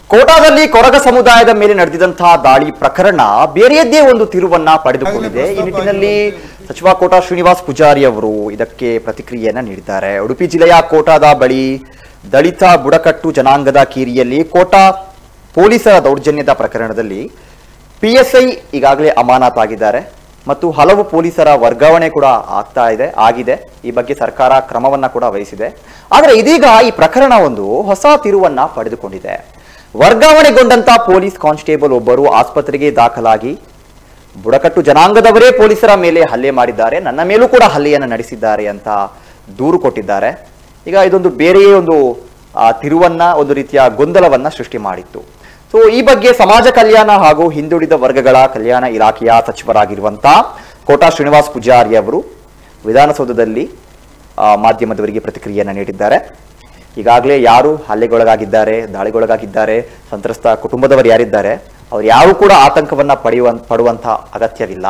ಕೋಟಾದಲ್ಲಿ ಕೊರಗ ಸಮುದಾಯದ ಮೇಲೆ ನಡೆದಿದಂತಹ ದಾಳಿ ಪ್ರಕರಣ ಬೇರೆಯದ್ದೇ ಒಂದು ತಿರುವನ್ನ ಪಡೆದುಕೊಂಡಿದೆ ಈ ನಿಟ್ಟಿನಲ್ಲಿ ಸಚಿವ ಕೋಟಾ ಶ್ರೀನಿವಾಸ್ ಪೂಜಾರಿ ಅವರು ಇದಕ್ಕೆ ಪ್ರತಿಕ್ರಿಯೆಯನ್ನ ನೀಡಿದ್ದಾರೆ ಉಡುಪಿ ಜಿಲ್ಲೆಯ ಕೋಟಾದ ಬಳಿ ದಲಿತ ಬುಡಕಟ್ಟು ಜನಾಂಗದ ಕೀರಿಯಲ್ಲಿ ಕೋಟಾ ಪೊಲೀಸರ ದೌರ್ಜನ್ಯದ ಪ್ರಕರಣದಲ್ಲಿ ಪಿಎಸ್ಐ ಈಗಾಗಲೇ ಅಮಾನತಾಗಿದ್ದಾರೆ ಮತ್ತು ಹಲವು ಪೊಲೀಸರ ವರ್ಗಾವಣೆ ಕೂಡ ಆಗ್ತಾ ಇದೆ ಆಗಿದೆ ಈ ಬಗ್ಗೆ ಸರ್ಕಾರ ಕ್ರಮವನ್ನ ಕೂಡ ವಹಿಸಿದೆ ಆದರೆ ಇದೀಗ ಈ ಪ್ರಕರಣ ಒಂದು ಹೊಸ ತಿರುವನ್ನ ಪಡೆದುಕೊಂಡಿದೆ ವರ್ಗಾವಣೆಗೊಂಡಂತ ಪೊಲೀಸ್ ಕಾನ್ಸ್ಟೇಬಲ್ ಒಬ್ಬರು ಆಸ್ಪತ್ರೆಗೆ ದಾಖಲಾಗಿ ಬುಡಕಟ್ಟು ಜನಾಂಗದವರೇ ಪೊಲೀಸರ ಮೇಲೆ ಹಲ್ಲೆ ಮಾಡಿದ್ದಾರೆ ನನ್ನ ಮೇಲೂ ಕೂಡ ಹಲ್ಲೆಯನ್ನು ನಡೆಸಿದ್ದಾರೆ ಅಂತ ದೂರು ಕೊಟ್ಟಿದ್ದಾರೆ ಈಗ ಇದೊಂದು ಬೇರೆಯೇ ಒಂದು ಆ, ತಿರುವನ್ನ ಒಂದು ರೀತಿಯ ಗೊಂದಲವನ್ನ ಸೃಷ್ಟಿ ಮಾಡಿತ್ತು ಸೊ ಈ ಬಗ್ಗೆ ಸಮಾಜ ಕಲ್ಯಾಣ ಹಾಗೂ ಹಿಂದುಳಿದ ವರ್ಗಗಳ ಕಲ್ಯಾಣ ಇಲಾಖೆಯ ಸಚಿವರಾಗಿರುವಂತ ಕೋಟಾ ಶ್ರೀನಿವಾಸ್ ಪೂಜಾರಿ ಅವರು ವಿಧಾನಸೌಧದಲ್ಲಿ ಆ, ಮಾಧ್ಯಮದವರಿಗೆ ಪ್ರತಿಕ್ರಿಯೆಯನ್ನು ನೀಡಿದ್ದಾರೆ ಈಗಾಗಲೇ ಯಾರು ಹಲ್ಲೆಗೊಳಗಾಗಿದ್ದಾರೆ ದಾಳಿಗೊಳಗಾಗಿದ್ದಾರೆ ಸಂತ್ರಸ್ತ ಕುಟುಂಬದವರು ಯಾರಿದ್ದಾರೆ ಅವ್ರು ಯಾರು ಕೂಡ ಆತಂಕವನ್ನ ಪಡೆಯುವ ಪಡುವಂತ ಅಗತ್ಯವಿಲ್ಲ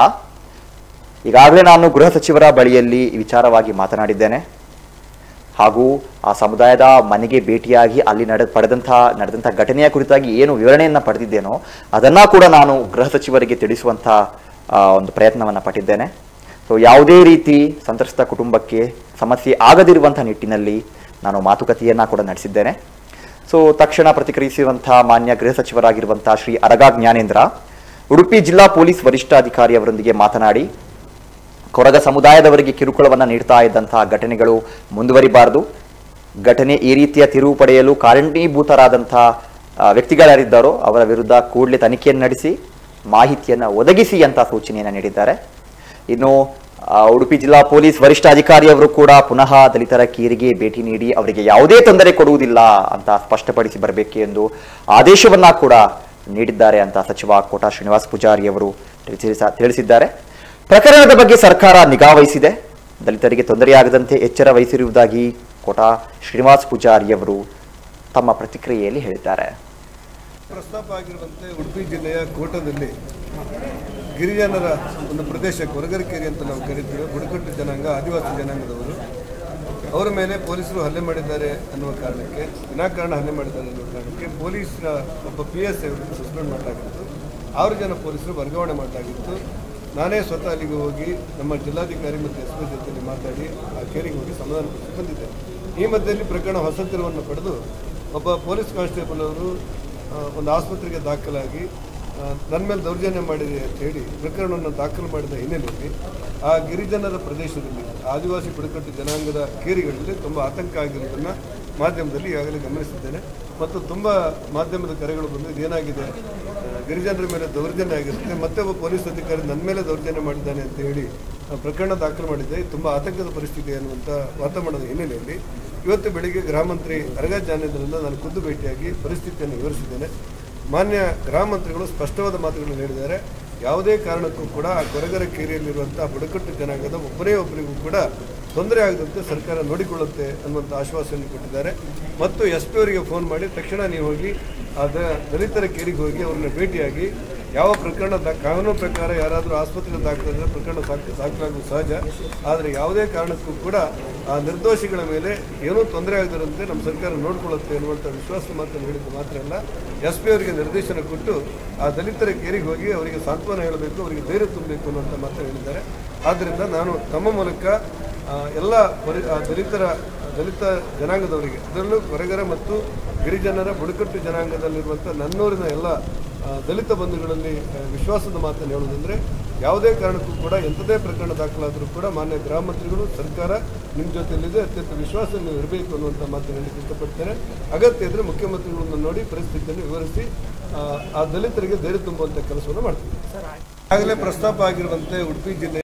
ಈಗಾಗಲೇ ನಾನು ಗೃಹ ಸಚಿವರ ಬಳಿಯಲ್ಲಿ ಈ ವಿಚಾರವಾಗಿ ಮಾತನಾಡಿದ್ದೇನೆ ಹಾಗೂ ಆ ಸಮುದಾಯದ ಮನೆಗೆ ಭೇಟಿಯಾಗಿ ಅಲ್ಲಿ ನಡೆ ಪಡೆದಂತಹ ನಡೆದಂತಹ ಘಟನೆಯ ಕುರಿತಾಗಿ ಏನು ವಿವರಣೆಯನ್ನ ಪಡೆದಿದ್ದೇನೋ ಅದನ್ನ ಕೂಡ ನಾನು ಗೃಹ ಸಚಿವರಿಗೆ ತಿಳಿಸುವಂತ ಆ, ಒಂದು ಪ್ರಯತ್ನವನ್ನ ಪಟ್ಟಿದ್ದೇನೆ ಸೊ ಯಾವುದೇ ರೀತಿ ಸಂತ್ರಸ್ತ ಕುಟುಂಬಕ್ಕೆ ಸಮಸ್ಯೆ ಆಗದಿರುವಂತಹ ನಿಟ್ಟಿನಲ್ಲಿ ನಾನು ಮಾತುಕತೆಯನ್ನ ಕೂಡ ನಡೆಸಿದ್ದೇನೆ ಸೊ ತಕ್ಷಣ ಪ್ರತಿಕ್ರಿಯಿಸಿರುವಂತಹ ಮಾನ್ಯ ಗೃಹ ಸಚಿವರಾಗಿರುವಂತಹ ಶ್ರೀ ಅರಗ ಜ್ಞಾನೇಂದ್ರ ಉಡುಪಿ ಜಿಲ್ಲಾ ಪೊಲೀಸ್ ವರಿಷ್ಠಾಧಿಕಾರಿ ಅವರೊಂದಿಗೆ ಮಾತನಾಡಿ ಕೊರಗ ಸಮುದಾಯದವರಿಗೆ ಕಿರುಕುಳವನ್ನ ನೀಡ್ತಾ ಇದ್ದಂತಹ ಘಟನೆಗಳು ಮುಂದುವರಿಬಾರದು ಘಟನೆ ಈ ರೀತಿಯ ತಿರುವು ಪಡೆಯಲು ಕಾರಣೀಭೂತರಾದಂತಹ ಆ, ವ್ಯಕ್ತಿಗಳ್ಯಾರಿದ್ದಾರೋ ಅವರ ವಿರುದ್ಧ ಕೂಡಲೇ ತನಿಖೆಯನ್ನು ನಡೆಸಿ ಮಾಹಿತಿಯನ್ನು ಒದಗಿಸಿ ಅಂತ ಸೂಚನೆಯನ್ನು ನೀಡಿದ್ದಾರೆ ಇನ್ನು ಆ, ಉಡುಪಿ ಜಿಲ್ಲಾ ಪೊಲೀಸ್ ವರಿಷ್ಠಾಧಿಕಾರಿ ಅವರು ಕೂಡ ಪುನಃ ದಲಿತರ ಕೀರಿಗೆ ಭೇಟಿ ನೀಡಿ ಅವರಿಗೆ ಯಾವುದೇ ತೊಂದರೆ ಕೊಡುವುದಿಲ್ಲ ಅಂತ ಸ್ಪಷ್ಟಪಡಿಸಿ ಬರಬೇಕು ಎಂದು ಆದೇಶವನ್ನ ಕೂಡ ನೀಡಿದ್ದಾರೆ ಅಂತ ಸಚಿವ ಕೋಟಾ ಶ್ರೀನಿವಾಸ್ ಪೂಜಾರಿ ಅವರು ತಿಳಿಸಿ- ತಿಳಿಸಿದ್ದಾರೆ ಪ್ರಕರಣದ ಬಗ್ಗೆ ಸರ್ಕಾರ ನಿಗಾ ವಹಿಸಿದೆ ದಲಿತರಿಗೆ ತೊಂದರೆಯಾಗದಂತೆ ಎಚ್ಚರ ವಹಿಸಿರುವುದಾಗಿ ಕೋಟಾ ಶ್ರೀನಿವಾಸ್ ಪೂಜಾರಿ ಅವರು ತಮ್ಮ ಪ್ರತಿಕ್ರಿಯೆಯಲ್ಲಿ ಹೇಳಿದ್ದಾರೆ ಪ್ರಸ್ತಾಪ ಆಗಿರುವಂತೆ ಉಡುಪಿ ಜಿಲ್ಲೆಯ ಕೋಟದಲ್ಲಿ ಗಿರಿಜನರ ಒಂದು ಪ್ರದೇಶ ಕೊರಗರಿಕೇರಿ ಅಂತ ನಾವು ಕರೀತೀವಿ ಬುಡಕಟ್ಟು ಜನಾಂಗ ಆದಿವಾಸಿ ಜನಾಂಗದವರು ಅವರ ಮೇಲೆ ಪೊಲೀಸರು ಹಲ್ಲೆ ಮಾಡಿದ್ದಾರೆ ಅನ್ನುವ ಕಾರಣಕ್ಕೆ ವಿನಾಕಾರಣ ಹಲ್ಲೆ ಮಾಡಿದ್ದಾರೆ ಅನ್ನುವ ಕಾರಣಕ್ಕೆ ಪೊಲೀಸರ ಒಬ್ಬ ಪಿ ಎಸ್ ಐ ಅವರನ್ನು ಸಸ್ಪೆಂಡ್ ಮಾಡಲಾಗಿತ್ತು ಆರು ಜನ ಪೊಲೀಸರು ವರ್ಗಾವಣೆ ಮಾಡಲಾಗಿತ್ತು ನಾನೇ ಸ್ವತಃ ಅಲ್ಲಿಗೆ ಹೋಗಿ ನಮ್ಮ ಜಿಲ್ಲಾಧಿಕಾರಿ ಮತ್ತು ಎಸ್ ಪಿ ಜೊತೆಯಲ್ಲಿ ಮಾತಾಡಿ ಆ ಕೇರಿಗೆ ಹೋಗಿ ಸಮಾಧಾನ ಪಡಿಸಿ ಬಂದಿದ್ದೆ ಈ ಮಧ್ಯದಲ್ಲಿ ಪ್ರಕರಣ ಹೊಸ ತಿರುವನ್ನು ಪಡೆದು ಒಬ್ಬ ಪೊಲೀಸ್ ಕಾನ್ಸ್ಟೇಬಲ್ ಅವರು ಆ, ಒಂದು ಆಸ್ಪತ್ರೆಗೆ ದಾಖಲಾಗಿ ಆ, ನನ್ನ ಮೇಲೆ ದೌರ್ಜನ್ಯ ಮಾಡಿದೆ ಅಂತ ಹೇಳಿ ಪ್ರಕರಣವನ್ನು ದಾಖಲು ಮಾಡಿದ ಹಿನ್ನೆಲೆಯಲ್ಲಿ ಆ ಗಿರಿಜನರ ಪ್ರದೇಶದಲ್ಲಿ ಆದಿವಾಸಿ ಬುಡಕಟ್ಟು ಜನಾಂಗದ ಕೇರಿಗಳಲ್ಲಿ ತುಂಬ ಆತಂಕ ಆಗಿರೋದನ್ನು ಮಾಧ್ಯಮದಲ್ಲಿ ಈಗಾಗಲೇ ಗಮನಿಸಿದ್ದೇನೆ ಮತ್ತು ತುಂಬ ಮಾಧ್ಯಮದ ಕರೆಗಳು ಬಂದು ಇದೇನಾಗಿದೆ ಆ, ಗಿರಿಜನರ ಮೇಲೆ ದೌರ್ಜನ್ಯ ಆಗಿರುತ್ತೆ ಮತ್ತೆ ಒಬ್ಬ ಪೊಲೀಸ್ ಅಧಿಕಾರಿ ನನ್ನ ಮೇಲೆ ದೌರ್ಜನ್ಯ ಮಾಡಿದ್ದಾನೆ ಅಂತ ಹೇಳಿ ಆ, ಪ್ರಕರಣ ದಾಖಲು ಮಾಡಿದ್ದೆ ಇದು ತುಂಬ ಆತಂಕದ ಪರಿಸ್ಥಿತಿ ಅನ್ನುವಂಥ ವಾತಾವರಣದ ಹಿನ್ನೆಲೆಯಲ್ಲಿ ಇವತ್ತು ಬೆಳಿಗ್ಗೆ ಗೃಹ ಮಂತ್ರಿ ಅರಗ ಜಾನೇಂದ್ರನ್ನ ನಾನು ಖುದ್ದು ಭೇಟಿಯಾಗಿ ಪರಿಸ್ಥಿತಿಯನ್ನು ವಿವರಿಸಿದ್ದೇನೆ ಮಾನ್ಯ ಗೃಹ ಮಂತ್ರಿಗಳು ಸ್ಪಷ್ಟವಾದ ಮಾತುಗಳನ್ನು ಹೇಳಿದ್ದಾರೆ ಯಾವುದೇ ಕಾರಣಕ್ಕೂ ಕೂಡ ಆ ಕೊರಗರ ಕೇರಿಯಲ್ಲಿರುವಂಥ ಬುಡಕಟ್ಟು ಜನಾಂಗದ ಒಬ್ಬರೇ ಒಬ್ಬರಿಗೂ ಕೂಡ ತೊಂದರೆ ಆಗದಂತೆ ಸರ್ಕಾರ ನೋಡಿಕೊಳ್ಳುತ್ತೆ ಅನ್ನುವಂಥ ಆಶ್ವಾಸನೆ ಕೊಟ್ಟಿದ್ದಾರೆ ಮತ್ತು ಎಸ್ ಪಿ ಅವರಿಗೆ ಫೋನ್ ಮಾಡಿ ತಕ್ಷಣ ನೀವು ಹೋಗಿ ಆ ದ- ದಲಿತರ ಕೇರಿಗೆ ಹೋಗಿ ಅವ್ರನ್ನ ಭೇಟಿಯಾಗಿ ಯಾವ ಪ್ರಕರಣ ದಾ- ಕಾನೂನು ಪ್ರಕಾರ ಯಾರಾದರೂ ಆಸ್ಪತ್ರೆಗೆ ದಾಖಲಾದರೆ ಪ್ರಕರಣ ದಾಖ ದಾಖಲಾಗುವುದು ಸಹಜ ಆದರೆ ಯಾವುದೇ ಕಾರಣಕ್ಕೂ ಕೂಡ ಆ ನಿರ್ದೋಷಿಗಳ ಮೇಲೆ ಏನೂ ತೊಂದರೆ ಆಗದಿರಂತೆ ನಮ್ಮ ಸರ್ಕಾರ ನೋಡಿಕೊಳ್ಳುತ್ತೆ ಅನ್ನುವಂಥ ವಿಶ್ವಾಸ ಮಾತನ್ನು ಹೇಳಿದ್ದು ಮಾತ್ರ ಅಲ್ಲ ಎಸ್ ಪಿ ಅವರಿಗೆ ನಿರ್ದೇಶನ ಕೊಟ್ಟು ಆ ದಲಿತರ ಕೇರಿಗೆ ಹೋಗಿ ಅವರಿಗೆ ಸಾಂತ್ವನ ಹೇಳಬೇಕು ಅವರಿಗೆ ಧೈರ್ಯ ತುಂಬಬೇಕು ಅನ್ನುವಂಥ ಮಾತನ್ನು ಹೇಳಿದ್ದಾರೆ ಆದ್ದರಿಂದ ನಾನು ತಮ್ಮ ಮೂಲಕ ಆ, ಎಲ್ಲ ಪರಿ ಆ ದಲಿತರ ದಲಿತ ಜನಾಂಗದವರಿಗೆ ಅದರಲ್ಲೂ ಕೊರಗರ ಮತ್ತು ಗಿರಿಜನರ ಬುಡಕಟ್ಟು ಜನಾಂಗದಲ್ಲಿರುವಂಥ ನನ್ನೂರಿನ ಎಲ್ಲ ಆ, ದಲಿತ ಬಂಧುಗಳಲ್ಲಿ ಆ, ವಿಶ್ವಾಸದ ಮಾತನ್ನು ಹೇಳುವುದಂದರೆ ಯಾವುದೇ ಕಾರಣಕ್ಕೂ ಕೂಡ ಎಂಥದೇ ಪ್ರಕರಣ ದಾಖಲಾದರೂ ಕೂಡ ಮಾನ್ಯ ಗೃಹ ಮಂತ್ರಿಗಳು ಸರ್ಕಾರ ನಿಮ್ಮ ಜೊತೆಯಲ್ಲಿದೆ ಅತ್ಯಂತ ವಿಶ್ವಾಸ ನೀವು ಇರಬೇಕು ಅನ್ನುವಂಥ ಮಾತನ್ನು ಹೇಳಲಿಕ್ಕೆ ಇಷ್ಟಪಡ್ತೇನೆ ಅಗತ್ಯ ಇದ್ದರೆ ಮುಖ್ಯಮಂತ್ರಿಗಳನ್ನು ನೋಡಿ ಪರಿಸ್ಥಿತಿಯನ್ನು ವಿವರಿಸಿ ಆ, ಆ ದಲಿತರಿಗೆ ಧೈರ್ಯ ತುಂಬುವಂಥ ಕೆಲಸವನ್ನು ಮಾಡ್ತೀವಿ ಈಗಾಗಲೇ ಪ್ರಸ್ತಾಪ ಆಗಿರುವಂತೆ ಉಡುಪಿ ಜಿಲ್ಲೆ